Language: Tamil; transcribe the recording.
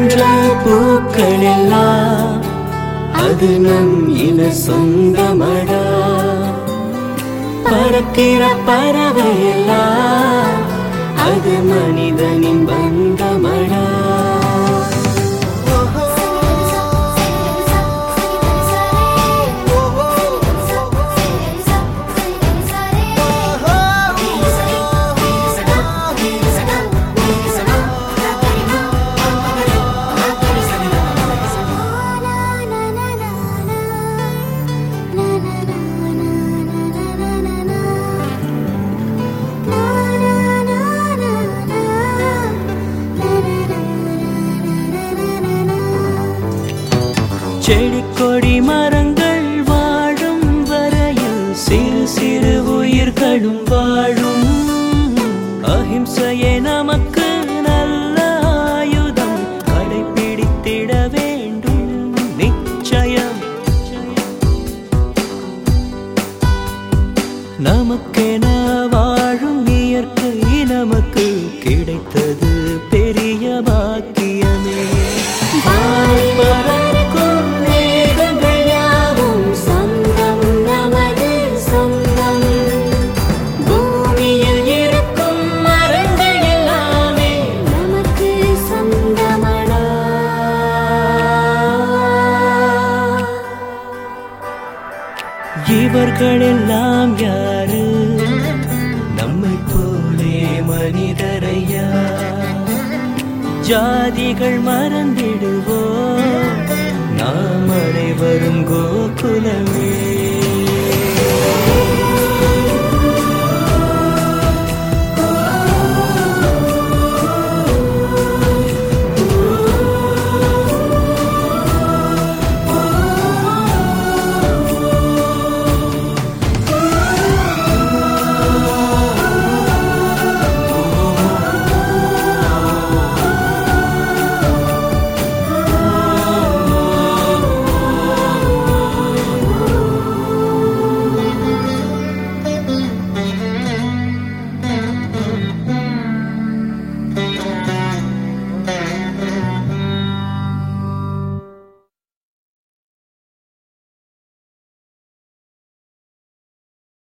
மஞ்சள் பூக்கள் எல்லாம் அது நம் இன சொந்தமடா பறக்கிற பறவை எல்லாம் அது மனிதனின் பந்தமடா செடி கொடி மரங்கள் வாழும் வரையில் சிறு சிறு உயிர்களும் வாழும் அஹிம்சையே நமக்கு நல்ல ஆயுதம் கடைபிடித்திட வேண்டும் நிச்சயம் நமக்கென வாழும் இயற்கை நமக்கு கிடைத்தது பெரிய பாக்கியமே வாய் பறக்கும் மேகங்கள் யாவும் சொந்தம் நமது சொந்தம் பூமியில் இருக்கும் மரங்கள் எல்லாமே நமக்கு சொந்தமடா இவர்களெல்லாம் யாரு நம்மை போலே மனிதரையா ஜாதிகள் மறந்திடுவோம் நாம் அனைவரும் கோகுலமே